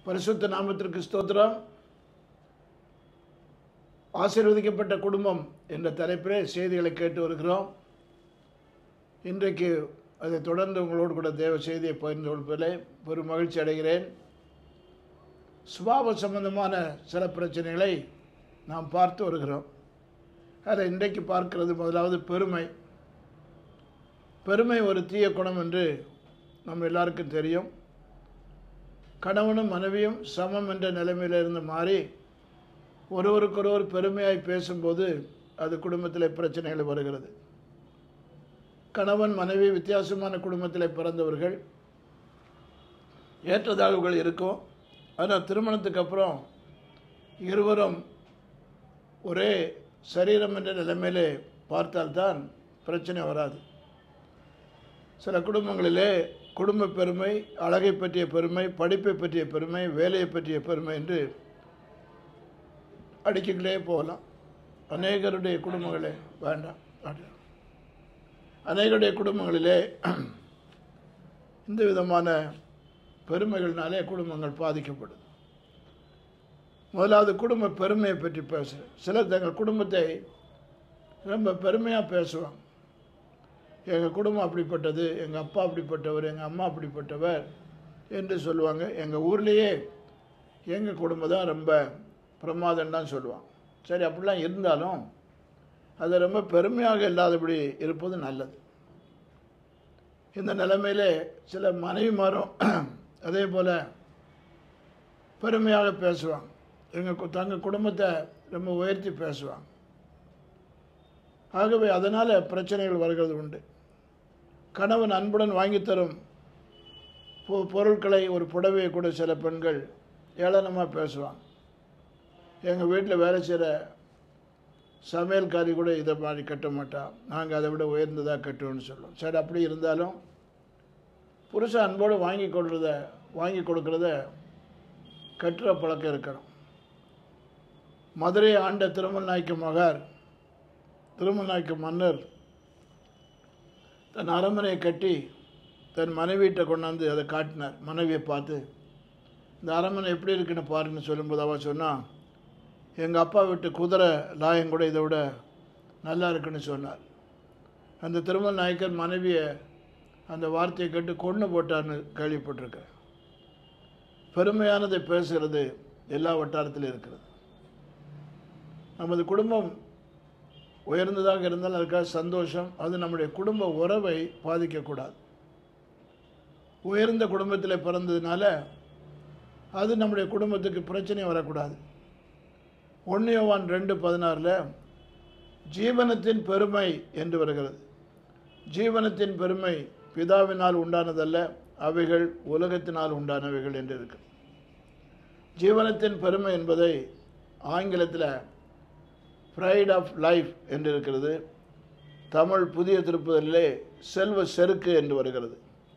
பரிசுத்த நாமத்திற்கு ஸ்தோத்திரம் ஆசீர்வதிக்கப்பட்ட குடும்பம் என்ற தலைப்பிலே செய்திகளை கேட்டு வருகிறோம் இன்றைக்கு அதை தொடர்ந்து உங்களோடு கூட தேவ செய்தியை பகிர்ந்து கொள்வதிலே பெரும் மகிழ்ச்சி அடைகிறேன் சுபாவ சம்பந்தமான சில பிரச்சனைகளை நாம் பார்த்து வருகிறோம் அதில் இன்றைக்கு பார்க்கிறது முதலாவது பெருமை பெருமை ஒரு தீய குணம் என்று நம்ம எல்லாருக்கும் தெரியும் கணவனும் மனைவியும் சமம் என்ற நிலைமையிலிருந்து மாறி ஒருவருக்கொருவர் பெருமையாய் பேசும்போது அது குடும்பத்தில் பிரச்சனைகள் வருகிறது கணவன் மனைவி வித்தியாசமான குடும்பத்தில் பிறந்தவர்கள் ஏற்றத்தாழ்வுகள் இருக்கும் ஆனால் திருமணத்துக்கு அப்புறம் இருவரும் ஒரே சரீரம் என்ற நிலைமையிலே பார்த்தால்தான் பிரச்சனை வராது சில குடும்பங்களிலே குடும்ப பெருமை அழகை பற்றிய பெருமை படிப்பை பற்றிய பெருமை வேலையை பற்றிய பெருமை என்று அடிக்கிக்கிட்டே போகலாம் அநேகருடைய குடும்பங்களே வேண்டாம் வேண்டாம். அநேகருடைய குடும்பங்களிலே இந்த விதமான பெருமைகள்னாலே குடும்பங்கள் பாதிக்கப்படுது முதலாவது குடும்ப பெருமையை பற்றி பேச சிலர் தங்கள் குடும்பத்தை ரொம்ப பெருமையாக பேசுவாங்க எங்கள் குடும்பம் அப்படிப்பட்டது எங்கள் அப்பா அப்படிப்பட்டவர் எங்கள் அம்மா அப்படிப்பட்டவர் என்று சொல்லுவாங்க எங்கள் ஊர்லேயே எங்கள் குடும்பம் தான் ரொம்ப பிரமாதம் தான் சொல்லுவாங்க சரி அப்படிலாம் இருந்தாலும் அது ரொம்ப பெருமையாக இல்லாதபடி இருப்பது நல்லது இந்த நிலைமையிலே சில மனைவிமாரும் அதே போல் பெருமையாக பேசுவாங்க எங்கள் தங்கள் குடும்பத்தை ரொம்ப உயர்த்தி பேசுவாங்க ஆகவே அதனால் பிரச்சனைகள் வருகிறது உண்டு கணவன் அன்புடன் வாங்கித் தரும் பொ- பொருட்களை ஒரு புடவையை கூட சில பெண்கள் ஏளனமாக பேசுவாங்க எங்கள் வீட்டில் வேலை செய்கிற சமையல்காரி கூட இதை மாதிரி கட்ட மாட்டா நாங்கள் அதை விட உயர்ந்ததாக கட்டுவோம்னு சொல்லுவோம் சரி அப்படி இருந்தாலும் புருஷன் அன்போடு வாங்கி கொள்றத வாங்கி கொடுக்கறத கட்டுற பழக்கம் இருக்கணும் மதுரை ஆண்ட திருமல் நாய்க்கு மகார் திருமல் நாய்க்கு மன்னர் தன் அரண்மனையை கட்டி தன் மனைவியிட்ட கொண்டாந்து அதை காட்டினார் மனைவியை பார்த்து இந்த அரண்மனை எப்படி இருக்குன்னு பாருன்னு சொல்லும்போது அவள் சொன்னான் எங்கள் அப்பா வீட்டு குதிரை லாயம் கூட இதை விட நல்லா இருக்குன்னு சொன்னார் அந்த திருமல் நாயக்கர் மனைவியை அந்த வார்த்தையை கேட்டு கொன்று போட்டார்னு கேள்விப்பட்டிருக்கேன் பெருமையானதை பேசுகிறது எல்லா வட்டாரத்திலும் இருக்கிறது நமது குடும்பம் உயர்ந்ததாக இருந்தால் அதுக்காக சந்தோஷம் அது நம்முடைய குடும்ப உறவை பாதிக்கக்கூடாது உயர்ந்த குடும்பத்தில் பிறந்ததுனால அது நம்முடைய குடும்பத்துக்கு பிரச்சனை வரக்கூடாது ஒன்னியவான் ரெண்டு பதினாறில் ஜீவனத்தின் பெருமை என்று வருகிறது ஜீவனத்தின் பெருமை பிதாவினால் உண்டானதல்ல அவைகள் உலகத்தினால் உண்டானவைகள் என்று இருக்கு ஜீவனத்தின் பெருமை என்பதை ஆங்கிலத்தில் ப்ரைட் ஆஃப் லைஃப் என்று இருக்கிறது தமிழ் புதிய திருப்புதலிலே செல்வ செருக்கு என்று வருகிறது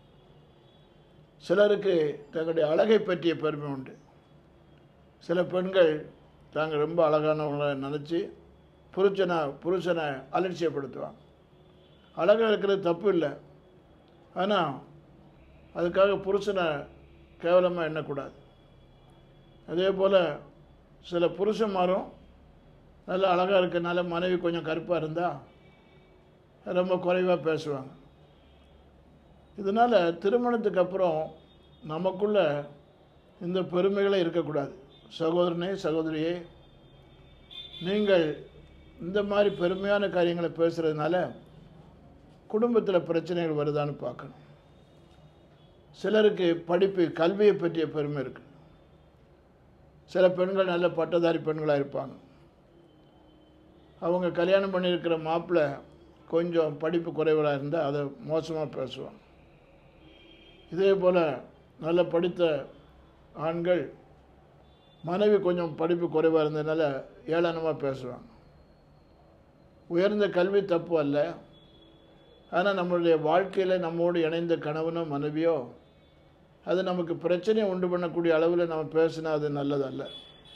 சிலருக்கு தங்களுடைய அழகை பற்றிய பெருமை உண்டு சில பெண்கள் தாங்கள் ரொம்ப அழகானவங்களை நினச்சி புருஷனை புருஷனை அலட்சியப்படுத்துவாங்க அழகாக இருக்கிறது தப்பு இல்லை ஆனால் அதுக்காக புருஷனை கேவலமாக எண்ணக்கூடாது அதே போல் சில புருஷன்மாரும் நல்ல அழகாக இருக்கனால மனைவி கொஞ்சம் கருப்பாக இருந்தால் ரொம்ப குறைவாக பேசுவாங்க இதனால் திருமணத்துக்கு அப்புறம் நமக்குள்ள இந்த பெருமைகளே இருக்கக்கூடாது சகோதரனே சகோதரியே நீங்கள் இந்த மாதிரி பெருமையான காரியங்களை பேசுகிறதுனால குடும்பத்தில் பிரச்சனைகள் வருதான்னு பார்க்கணும் சிலருக்கு படிப்பு கல்வியை பற்றிய பெருமை இருக்குது சில பெண்கள் நல்ல பட்டதாரி பெண்களாக இருப்பாங்க அவங்க கல்யாணம் பண்ணியிருக்கிற மாப்பிள்ளை கொஞ்சம் படிப்பு குறைவராக இருந்தால் அதை மோசமாக பேசுவாங்க இதே போல் நல்ல படித்த ஆண்கள் மனைவி கொஞ்சம் படிப்பு குறைவாக இருந்ததுனால ஏளனமாக பேசுவாங்க உயர்ந்த கல்வி தப்பு அல்ல ஆனால் நம்மளுடைய வாழ்க்கையில் நம்மோடு இணைந்த கணவனோ மனைவியோ அது நமக்கு பிரச்சனையை உண்டு பண்ணக்கூடிய அளவில் நம்ம பேசினா அது நல்லதல்ல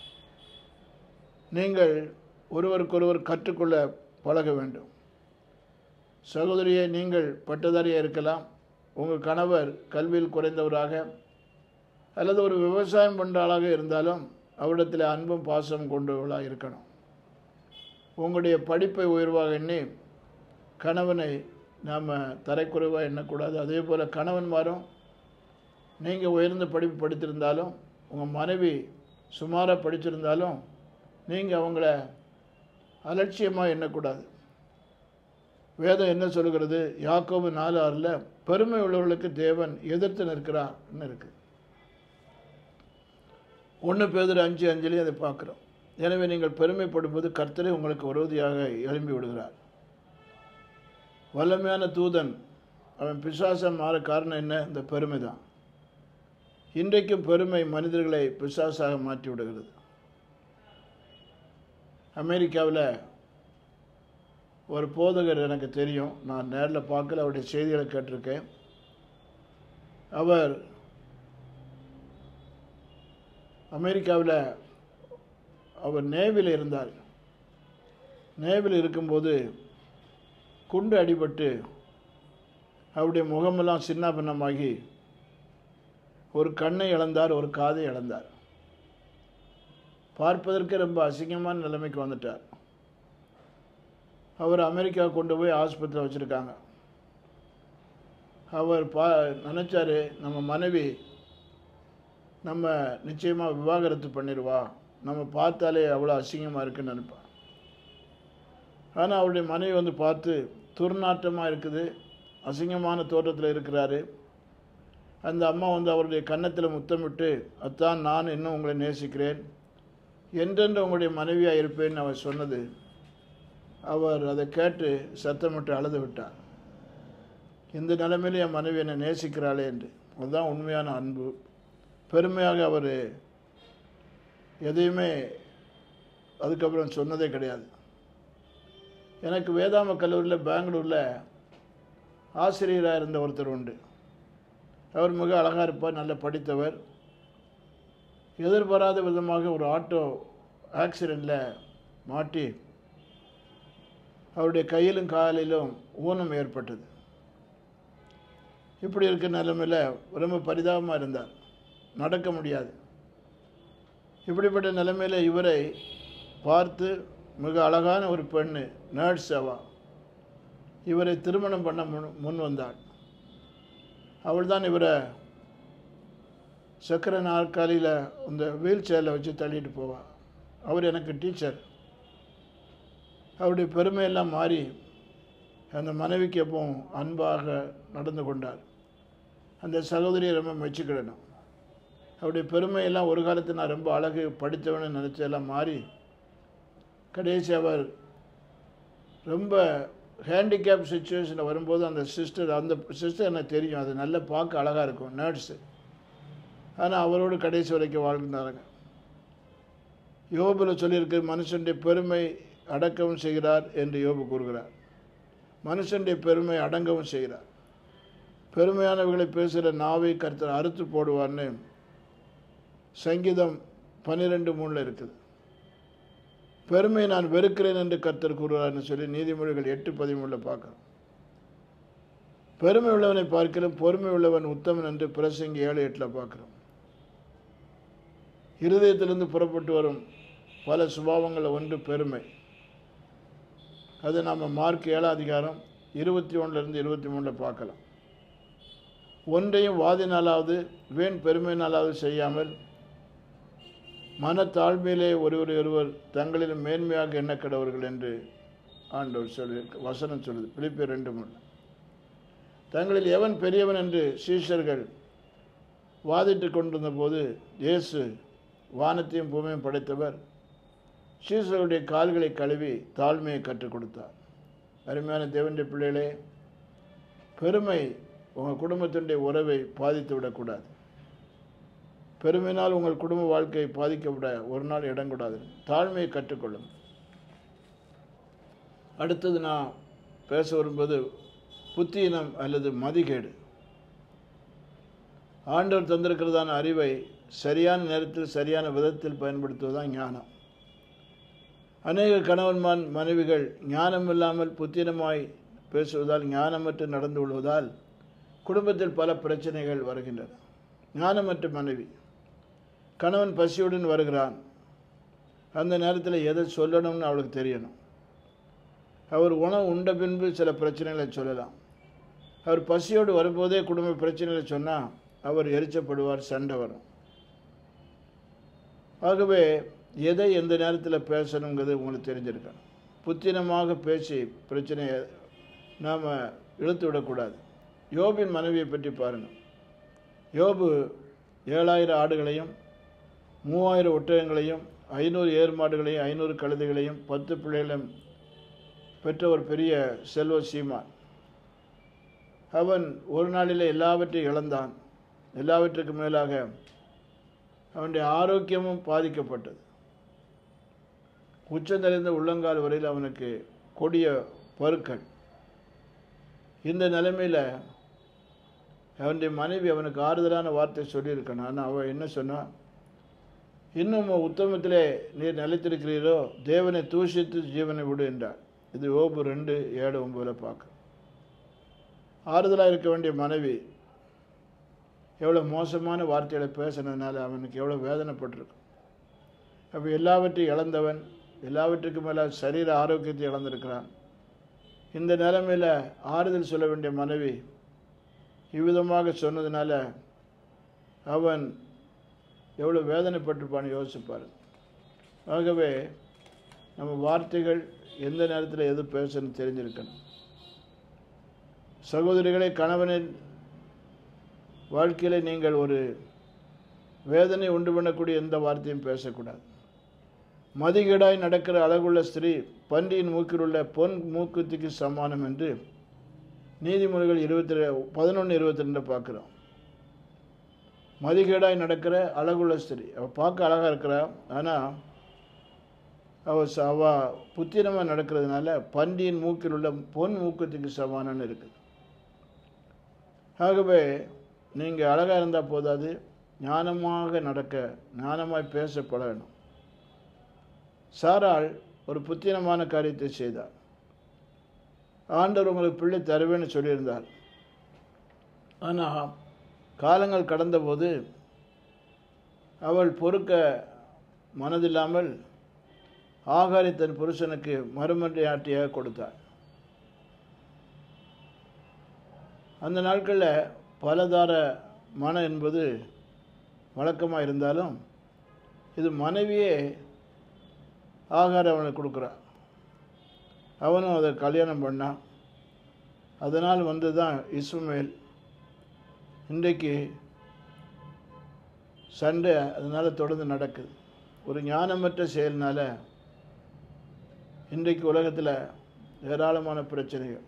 நீங்கள் ஒருவருக்கொருவர் கற்றுக்கொள்ள பழக வேண்டும் சகோதரியை நீங்கள் பட்டதாரியாக இருக்கலாம் உங்கள் கணவர் கல்வியில் குறைந்தவராக அல்லது ஒரு விவசாயம் பண்ணுற ஆளாக இருந்தாலும் அவரிடத்தில் அன்பும் பாசம் கொண்டவர்களாக இருக்கணும் உங்களுடைய படிப்பை உயர்வாக எண்ணி கணவனை நாம் தரைக்குறைவாக எண்ணக்கூடாது அதே போல் கணவன்மாரும் நீங்கள் உயர்ந்த படிப்பு படித்திருந்தாலும் உங்கள் மனைவி சுமாராக படிச்சிருந்தாலும் நீங்கள் அவங்கள அலட்சியமாக எண்ணக்கூடாது வேதம் என்ன சொல்கிறது யாக்கோபு நாலு ஆறில் பெருமை உள்ளவர்களுக்கு தேவன் எதிர்த்து நிற்கிறார்னு இருக்குது ஒன்று பேதர் அஞ்சு அஞ்சுலேயும் அதை பார்க்குறோம் எனவே நீங்கள் பெருமைப்படும்போது கர்த்தரே உங்களுக்கு விரோதியாக எழும்பி விடுகிறார் வல்லமையான தூதன் அவன் பிசாசம் மாற காரணம் என்ன இந்த பெருமை தான் இன்றைக்கும் பெருமை மனிதர்களை பிசாசாக மாற்றி விடுகிறது அமெரிக்காவில் ஒரு போதகர் எனக்கு தெரியும் நான் நேரில் பார்க்கல அவருடைய செய்திகளை கேட்டிருக்கேன் அவர் அமெரிக்காவில் அவர் நேவில் இருந்தார் நேவில் இருக்கும்போது குண்டு அடிபட்டு அவருடைய முகமெல்லாம் சின்ன பின்னமாகி ஒரு கண்ணை இழந்தார் ஒரு காதை இழந்தார் பார்ப்பதற்கு ரொம்ப அசிங்கமான நிலைமைக்கு வந்துட்டார் அவர் அமெரிக்கா கொண்டு போய் ஆஸ்பத்திரியில் வச்சுருக்காங்க அவர் பா நினச்சாரு நம்ம மனைவி நம்ம நிச்சயமாக விவாகரத்து பண்ணிடுவா நம்ம பார்த்தாலே அவ்வளோ அசிங்கமாக இருக்குன்னு நினைப்பான் ஆனால் அவருடைய மனைவி வந்து பார்த்து துர்நாற்றமாக இருக்குது அசிங்கமான தோற்றத்தில் இருக்கிறாரு அந்த அம்மா வந்து அவருடைய கன்னத்தில் முத்தமிட்டு அத்தான் நான் இன்னும் உங்களை நேசிக்கிறேன் என்றென்று உங்களுடைய மனைவியாக இருப்பேன்னு அவர் சொன்னது அவர் அதை கேட்டு சத்தமிட்டு அழுது விட்டார் இந்த நிலைமையில என் மனைவி என்னை நேசிக்கிறாளே என்று அதுதான் உண்மையான அன்பு பெருமையாக அவர் எதையுமே அதுக்கப்புறம் சொன்னதே கிடையாது எனக்கு வேதாம கல்லூரியில் பெங்களூரில் ஆசிரியராக இருந்த ஒருத்தர் உண்டு அவர் மிக அழகாக இருப்பார் நல்ல படித்தவர் எதிர்பாராத விதமாக ஒரு ஆட்டோ ஆக்சிடெண்ட்டில் மாட்டி அவருடைய கையிலும் காலிலும் ஊனம் ஏற்பட்டது இப்படி இருக்க நிலைமையில் ரொம்ப பரிதாபமாக இருந்தார் நடக்க முடியாது இப்படிப்பட்ட நிலைமையில் இவரை பார்த்து மிக அழகான ஒரு பெண்ணு நர்ஸ் அவா இவரை திருமணம் பண்ண முன் முன் வந்தாள் அவள் தான் இவரை சக்கர நாற்காலியில் இந்த வீல் சேரில் வச்சு தள்ளிட்டு போவாள் அவர் எனக்கு டீச்சர் அவருடைய பெருமையெல்லாம் மாறி அந்த மனைவிக்கு எப்பவும் அன்பாக நடந்து கொண்டார் அந்த சகோதரியை ரொம்ப மெச்சுக்கிடணும் அவருடைய பெருமையெல்லாம் ஒரு காலத்தில் நான் ரொம்ப அழகு படித்தவன்னு நினச்செல்லாம் மாறி கடைசி அவர் ரொம்ப ஹேண்டிகேப் சுச்சுவேஷனில் வரும்போது அந்த சிஸ்டர் அந்த சிஸ்டர் எனக்கு தெரியும் அது நல்ல பார்க்க அழகாக இருக்கும் நர்ஸு ஆனால் அவரோடு கடைசி வரைக்கும் வாழ்ந்தாருங்க யோபில் சொல்லியிருக்கு மனுஷனுடைய பெருமை அடக்கவும் செய்கிறார் என்று யோபு கூறுகிறார் மனுஷனுடைய பெருமை அடங்கவும் செய்கிறார் பெருமையானவர்களை பேசுகிற நாவை கருத்தர் அறுத்து போடுவார்னு சங்கீதம் பன்னிரெண்டு மூணில் இருக்குது பெருமை நான் வெறுக்கிறேன் என்று கர்த்தர் கூறுவார்னு சொல்லி நீதிமொழிகள் எட்டு பதிமூணில் பார்க்குறோம் பெருமை உள்ளவனை பார்க்கிறோம் பொறுமை உள்ளவன் உத்தமன் என்று பிரசங்கி ஏழு எட்டில் பார்க்குறோம் இருதயத்திலிருந்து புறப்பட்டு வரும் பல சுபாவங்களில் ஒன்று பெருமை அது நாம் மார்க் ஏழாம் அதிகாரம் இருபத்தி ஒன்றுலேருந்து இருபத்தி மூணில் பார்க்கலாம் ஒன்றையும் வாதினாலாவது வீண் பெருமையினாலாவது செய்யாமல் மனத்தாழ்மையிலே ஒருவர் ஒருவர் தங்களில் மேன்மையாக எண்ணக்கடவர்கள் என்று ஆண்டவர் சொல்லி வசனம் சொல்லுது பிலிப்பியர் ரெண்டு மூணு தங்களில் எவன் பெரியவன் என்று சீஷர்கள் வாதிட்டு கொண்டிருந்த போது இயேசு வானத்தையும் பூமியும் படைத்தவர் சீசருடைய கால்களை கழுவி தாழ்மையை கற்றுக் கொடுத்தார் அருமையான தேவனுடைய பிள்ளைகளே பெருமை உங்கள் குடும்பத்தினுடைய உறவை பாதித்து விடக்கூடாது பெருமையினால் உங்கள் குடும்ப வாழ்க்கையை பாதிக்கப்பட ஒரு நாள் இடம் கூடாது தாழ்மையை கற்றுக்கொள்ளும் அடுத்தது நான் பேச வரும்போது புத்தீனம் அல்லது மதிகேடு ஆண்டவர் தந்திருக்கிறதான அறிவை சரியான நேரத்தில் சரியான விதத்தில் பயன்படுத்துவதுதான் ஞானம் அநேக கணவன்மான் மனைவிகள் ஞானம் இல்லாமல் புத்தினமாய் பேசுவதால் ஞானமற்று நடந்து கொள்வதால் குடும்பத்தில் பல பிரச்சனைகள் வருகின்றன ஞானமற்ற மனைவி கணவன் பசியுடன் வருகிறான் அந்த நேரத்தில் எதை சொல்லணும்னு அவளுக்கு தெரியணும் அவர் உணவு உண்ட பின்பு சில பிரச்சனைகளை சொல்லலாம் அவர் பசியோடு வரும்போதே குடும்ப பிரச்சனைகளை சொன்னால் அவர் எரிச்சப்படுவார் சண்டை வரும் ஆகவே எதை எந்த நேரத்தில் பேசணுங்கிறது உங்களுக்கு தெரிஞ்சிருக்கணும் புத்தினமாக பேசி பிரச்சனையை நாம் இழுத்து விடக்கூடாது யோபின் மனைவியை பற்றி பாருங்கள் யோபு ஏழாயிரம் ஆடுகளையும் மூவாயிரம் ஒட்டகங்களையும் ஐநூறு ஏர் மாடுகளையும் ஐநூறு கழுதைகளையும் பத்து பிள்ளைகளையும் பெற்ற ஒரு பெரிய செல்வ சீமான் அவன் ஒரு நாளில் எல்லாவற்றையும் இழந்தான் எல்லாவற்றுக்கு மேலாக அவனுடைய ஆரோக்கியமும் பாதிக்கப்பட்டது உச்சந்தறிந்த உள்ளங்கால் வரையில் அவனுக்கு கொடிய பருக்கள் இந்த நிலைமையில் அவனுடைய மனைவி அவனுக்கு ஆறுதலான வார்த்தை சொல்லியிருக்கணும் ஆனால் அவள் என்ன சொன்னான் இன்னும் உத்தமத்திலே நீர் நிலைத்திருக்கிறீரோ தேவனை தூஷித்து ஜீவனை விடு என்றார் இது ஓபு ரெண்டு ஏழு ஒன்பதில் பார்க்க ஆறுதலாக இருக்க வேண்டிய மனைவி எவ்வளோ மோசமான வார்த்தைகளை பேசுனதுனால அவனுக்கு எவ்வளோ வேதனைப்பட்டிருக்கும் அப்போ எல்லாவற்றையும் இழந்தவன் எல்லாவற்றுக்கும் மேலே சரீர ஆரோக்கியத்தை இழந்திருக்கிறான் இந்த நிலைமையில் ஆறுதல் சொல்ல வேண்டிய மனைவி இவ்விதமாக சொன்னதுனால அவன் எவ்வளோ வேதனைப்பட்டிருப்பான்னு யோசிப்பார் ஆகவே நம்ம வார்த்தைகள் எந்த நேரத்தில் எது பேசணும்னு தெரிஞ்சிருக்கணும் சகோதரிகளை கணவனின் வாழ்க்கையில் நீங்கள் ஒரு வேதனை உண்டு பண்ணக்கூடிய எந்த வார்த்தையும் பேசக்கூடாது மதிகேடாய் நடக்கிற அழகுள்ள ஸ்திரீ பன்றியின் மூக்கில் உள்ள பொன் மூக்குத்திக்கு சமானம் என்று நீதிமொழிகள் இருபத்தி பதினொன்று இருபத்தி ரெண்டு பார்க்குறோம் மதிகேடாய் நடக்கிற அழகுள்ள ஸ்திரீ அவள் பார்க்க அழகாக இருக்கிறா ஆனால் அவள் ச- அவ புத்திரமாக நடக்கிறதுனால பன்றியின் மூக்கில் உள்ள பொன் மூக்கத்துக்கு சமானம்னு இருக்குது ஆகவே நீங்கள் அழகாக இருந்தால் போதாது ஞானமாக நடக்க ஞானமாய் பேச பழகணும் சாராள் ஒரு புத்திரமான காரியத்தை செய்தார் ஆண்டவர் உங்களுக்கு பிள்ளை தருவேன்னு சொல்லியிருந்தார் ஆனால் காலங்கள் கடந்தபோது அவள் பொறுக்க மனதில்லாமல் ஆகாரி தன் புருஷனுக்கு மறுமன்றையாட்டியாக கொடுத்தாள் அந்த நாட்களில் பலதார மனம் என்பது வழக்கமாக இருந்தாலும் இது மனைவியே ஆகாரம் அவனுக்கு கொடுக்குறான் அவனும் அதை கல்யாணம் பண்ணான் அதனால் வந்து தான் இஸ்மேல் இன்றைக்கு சண்டை அதனால் தொடர்ந்து நடக்குது ஒரு ஞானமற்ற செயல்னால இன்றைக்கு உலகத்தில் ஏராளமான பிரச்சனைகள்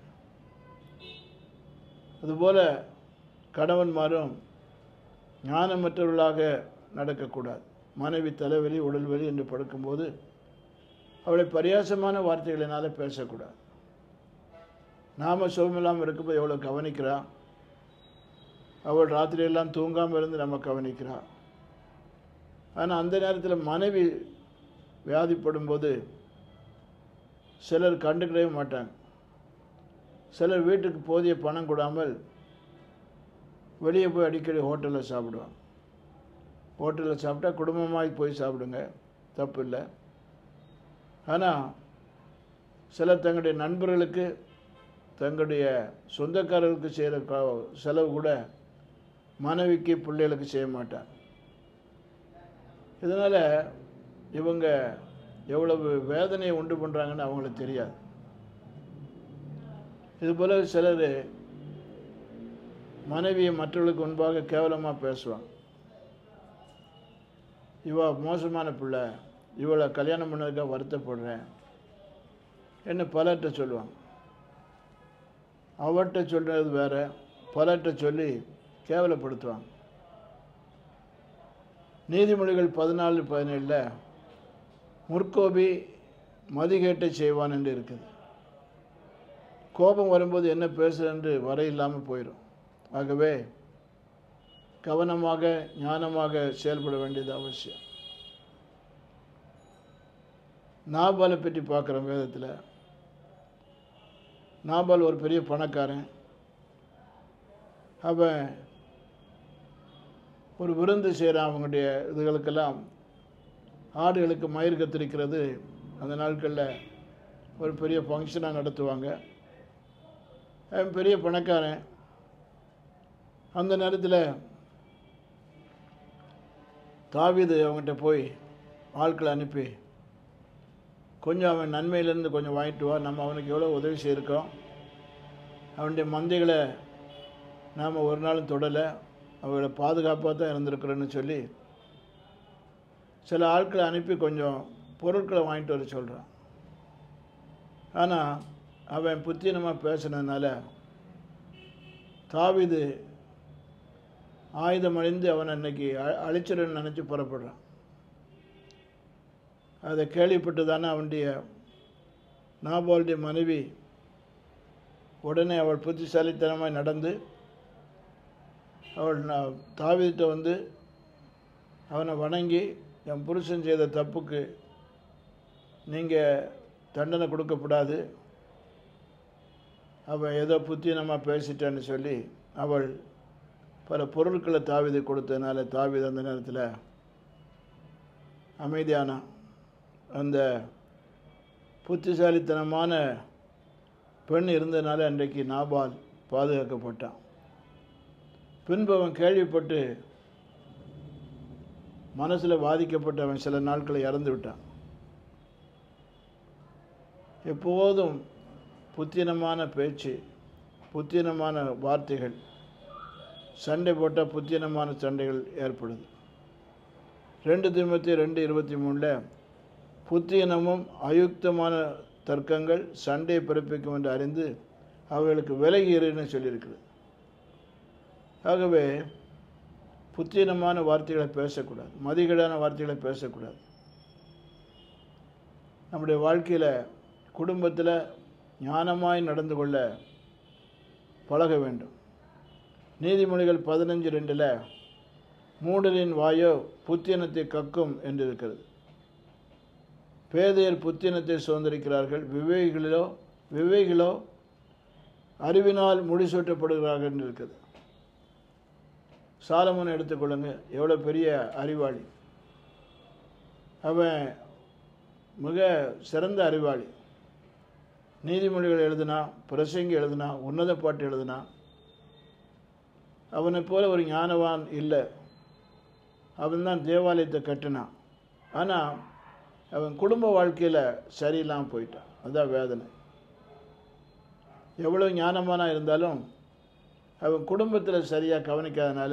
அதுபோல் கணவன்மாரும் ஞானமற்றவர்களாக நடக்கக்கூடாது மனைவி தலைவலி உடல்வலி என்று படுக்கும்போது அவளை பரியாசமான வார்த்தைகளினால பேசக்கூடாது நாம் சுகமில்லாமல் இருக்கும்போது எவ்வளோ கவனிக்கிறா அவள் ராத்திரியெல்லாம் தூங்காமல் இருந்து நம்ம கவனிக்கிறா ஆனால் அந்த நேரத்தில் மனைவி வியாதிப்படும்போது சிலர் கண்டுக்கிடவே மாட்டாங்க சிலர் வீட்டுக்கு போதிய பணம் கொடாமல் வெளியே போய் அடிக்கடி ஹோட்டலில் சாப்பிடுவாங்க ஹோட்டலில் சாப்பிட்டா குடும்பமாக போய் சாப்பிடுங்க தப்பு இல்லை ஆனால் சிலர் தங்களுடைய நண்பர்களுக்கு தங்களுடைய சொந்தக்காரர்களுக்கு செய்கிற க- செலவு கூட மனைவிக்கு பிள்ளைகளுக்கு செய்ய மாட்டாங்க இதனால் இவங்க எவ்வளவு வேதனையை உண்டு பண்ணுறாங்கன்னு அவங்களுக்கு தெரியாது இதுபோல் சிலர் மனைவியை மற்றவர்களுக்கு முன்பாக கேவலமாக பேசுவாங்க இவ மோசமான பிள்ளை இவளை கல்யாணம் பண்ணதுக்காக வருத்தப்படுறேன் என்ன பலர்கிட்ட சொல்லுவாங்க அவர்கிட்ட சொல்கிறது வேற பலர்கிட்ட சொல்லி கேவலப்படுத்துவாங்க நீதிமொழிகள் பதினாலு பதினேழில் முற்கோபி மதிகேட்டை செய்வான் என்று இருக்குது கோபம் வரும்போது என்ன பேசுறேன்று வர இல்லாமல் போயிடும் ஆகவே கவனமாக ஞானமாக செயல்பட வேண்டியது அவசியம் நாபாலை பற்றி பார்க்குறோம் வேதத்தில் நாபால் ஒரு பெரிய பணக்காரன் அவன் ஒரு விருந்து செய்கிற அவங்களுடைய இதுகளுக்கெல்லாம் ஆடுகளுக்கு மயிர் கத்திரிக்கிறது அந்த நாட்களில் ஒரு பெரிய ஃபங்க்ஷனாக நடத்துவாங்க அவன் பெரிய பணக்காரன் அந்த நேரத்தில் தாவீது அவங்ககிட்ட போய் ஆட்களை அனுப்பி கொஞ்சம் அவன் நன்மையிலேருந்து கொஞ்சம் வாங்கிட்டு வா நம்ம அவனுக்கு எவ்வளோ உதவி செய்திருக்கோம் அவனுடைய மந்தைகளை நாம் ஒரு நாளும் தொடலை அவளை பாதுகாப்பாக தான் இருந்திருக்கிறோன்னு சொல்லி சில ஆட்களை அனுப்பி கொஞ்சம் பொருட்களை வாங்கிட்டு வர சொல்கிறான் ஆனால் அவன் புத்தீனமாக பேசுனதுனால தாவிது ஆயுதம் அழிந்து அவன் அன்னைக்கு அ- அழிச்சிடன்னு நினச்சி புறப்படுறான் அதை கேள்விப்பட்டு தானே அவனுடைய நாபாலுடைய மனைவி உடனே அவள் புத்திசாலித்தனமாய் நடந்து அவள் நான் தாவீதுட்ட வந்து அவனை வணங்கி என் புருஷன் செய்த தப்புக்கு நீங்கள் தண்டனை கொடுக்கப்படாது அவன் ஏதோ புத்தீனமாக பேசிட்டான்னு சொல்லி அவள் பல பொருட்களை தாவிது கொடுத்ததுனால தாவிது அந்த நேரத்தில் அமைதியானான் அந்த புத்திசாலித்தனமான பெண் இருந்ததுனால அன்றைக்கு நாபால் பாதுகாக்கப்பட்டான் பின்பு அவன் கேள்விப்பட்டு மனசில் பாதிக்கப்பட்டு அவன் சில நாட்களை இறந்து விட்டான் எப்போதும் புத்தினமான பேச்சு புத்தினமான வார்த்தைகள் சண்டை போட்டால் புத்தினமான சண்டைகள் ஏற்படுது ரெண்டு திமுத்தி ரெண்டு இருபத்தி மூணில் புத்தியினமும் அயுக்தமான தர்க்கங்கள் சண்டையை பிறப்பிக்கும் என்று அறிந்து அவைகளுக்கு விலகி இருன்னு சொல்லியிருக்குது ஆகவே புத்தீனமான வார்த்தைகளை பேசக்கூடாது மதிகேடான வார்த்தைகளை பேசக்கூடாது நம்முடைய வாழ்க்கையில் குடும்பத்தில் ஞானமாய் நடந்து கொள்ள பழக வேண்டும் நீதிமொழிகள் பதினஞ்சு ரெண்டில் மூடலின் வாயோ புத்தினத்தை கக்கும் என்று இருக்கிறது பேதையர் புத்தினத்தை சுதந்திரிக்கிறார்கள் விவேகிகளோ விவேகிகளோ அறிவினால் முடிசூட்டப்படுகிறார்கள் என்று இருக்குது சாலமோன் எடுத்துக்கொள்ளுங்க எவ்வளோ பெரிய அறிவாளி அவன் மிக சிறந்த அறிவாளி நீதிமொழிகள் எழுதினா பிரசங்கி எழுதினா உன்னத பாட்டு எழுதினா அவனைப் போல ஒரு ஞானவான் இல்லை அவன் தான் தேவாலயத்தை கட்டினான் ஆனால் அவன் குடும்ப வாழ்க்கையில் சரியில்லாமல் போயிட்டான் அதான் வேதனை எவ்வளோ ஞானமானா இருந்தாலும் அவன் குடும்பத்தில் சரியாக கவனிக்காதனால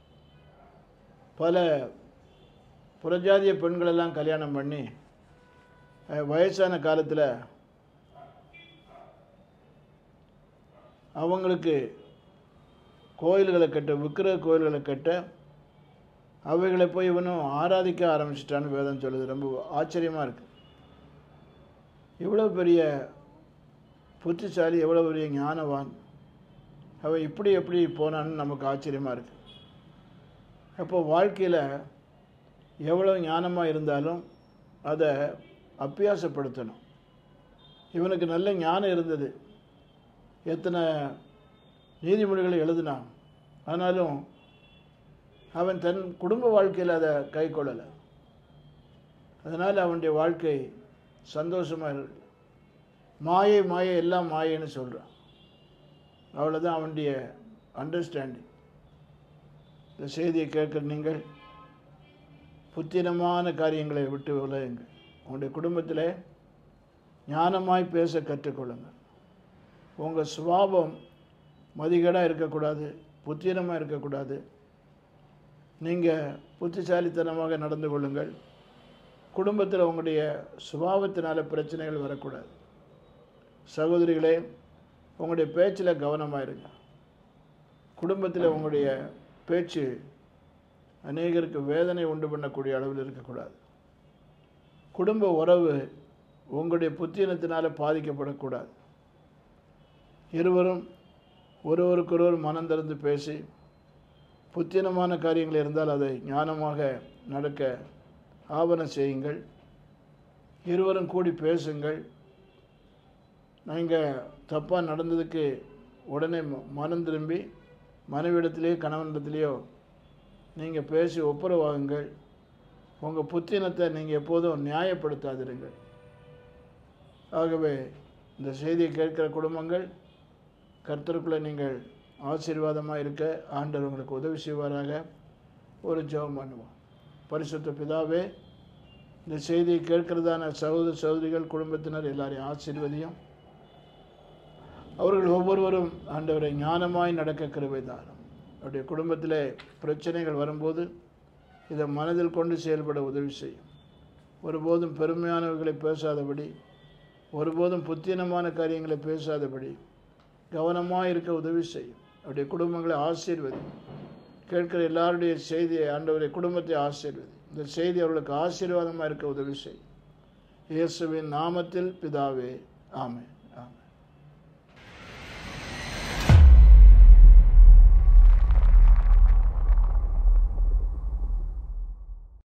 பல புறஜாதிய பெண்களெல்லாம் கல்யாணம் பண்ணி அஹ், வயசான காலத்தில் அவங்களுக்கு கோயில்களை கட்ட விக்கிரக கோயில்களை கட்ட அவைகளை போய் இவனும் ஆராதிக்க ஆரம்பிச்சிட்டான்னு வேதம் சொல்லுது ரொம்ப ஆச்சரியமாக இருக்குது இவ்வளோ பெரிய புத்திசாலி எவ்வளோ பெரிய ஞானவான் அவன் இப்படி எப்படி போனான்னு நமக்கு ஆச்சரியமாக இருக்குது அப்போ வாழ்க்கையில் எவ்வளோ ஞானமாக இருந்தாலும் அதை அப்பியாசப்படுத்தணும் இவனுக்கு நல்ல ஞானம் இருந்தது எத்தனை நீதிமொழிகளை எழுதினான் ஆனாலும் அவன் தன் குடும்ப வாழ்க்கையில் அதை கை கொள்ளலை அதனால் அவனுடைய வாழ்க்கை சந்தோஷமாக இருக்கு மாயை மாயை எல்லாம் மாயைன்னு சொல்கிறான் அவ்வளோதான் அவனுடைய அண்டர்ஸ்டாண்டிங் இந்த செய்தியை கேட்குற நீங்கள் புத்தினமான காரியங்களை விட்டு விலகுங்கள் உங்களுடைய குடும்பத்தில் ஞானமாய் பேச கற்றுக்கொள்ளுங்கள் உங்கள் சுபாவம் மதிகேடாக இருக்கக்கூடாது புத்தினமாக இருக்கக்கூடாது நீங்கள் புத்திசாலித்தனமாக நடந்து கொள்ளுங்கள் குடும்பத்தில் உங்களுடைய சுபாவத்தினால பிரச்சனைகள் வரக்கூடாது சகோதரிகளே உங்களுடைய பேச்சில் கவனமாக இருங்க குடும்பத்தில் உங்களுடைய பேச்சு அநேகருக்கு வேதனை உண்டு பண்ணக்கூடிய அளவில் இருக்கக்கூடாது குடும்ப உறவு உங்களுடைய புத்தினத்தினால பாதிக்கப்படக்கூடாது இருவரும் ஒருவருக்கொருவர் மனம் திறந்து பேசி புத்தினமான காரியங்கள் இருந்தால் அதை ஞானமாக நடக்க ஆவணம் செய்யுங்கள் இருவரும் கூடி பேசுங்கள் நீங்கள் தப்பாக நடந்ததுக்கு உடனே ம- மனம் திரும்பி மனைவிடத்திலேயோ கணவனிடத்திலேயோ நீங்கள் பேசி ஒப்புரவாகுங்கள் உங்கள் புத்தினத்தை நீங்கள் எப்போதும் நியாயப்படுத்தாதிருங்கள் ஆகவே இந்த செய்தியை கேட்கிற குடும்பங்கள் கர்த்தருக்குள்ளே நீங்கள் ஆசீர்வாதமாக இருக்க ஆண்டவர் உங்களுக்கு உதவி செய்வாராக ஒரு ஜெபம் பண்ணுவோம் பரிசுத்த பிதாவே இந்த செய்தியை கேட்கிறதான சகோதர சகோதரிகள் குடும்பத்தினர் எல்லாரையும் ஆசீர்வதியும் அவர்கள் ஒவ்வொருவரும் ஆண்டவரை ஞானமாய் நடக்க கிருபை தாரும் அவருடைய குடும்பத்திலே பிரச்சனைகள் வரும்போது இதை மனதில் கொண்டு செயல்பட உதவி செய்யும் ஒருபோதும் பெருமையானவர்களை பேசாதபடி ஒருபோதும் புத்தீனமான காரியங்களை பேசாதபடி கவனமாக இருக்க உதவி செய்யும் அவருடைய குடும்பங்களை ஆசீர்வதி கேட்கிற எல்லாருடைய செய்தியை ஆண்டவருடைய குடும்பத்தை ஆசீர்வதி இந்த செய்தி அவர்களுக்கு ஆசீர்வாதமாக இருக்க உதவி செய்யும் இயேசுவின் நாமத்தில் பிதாவே ஆமென்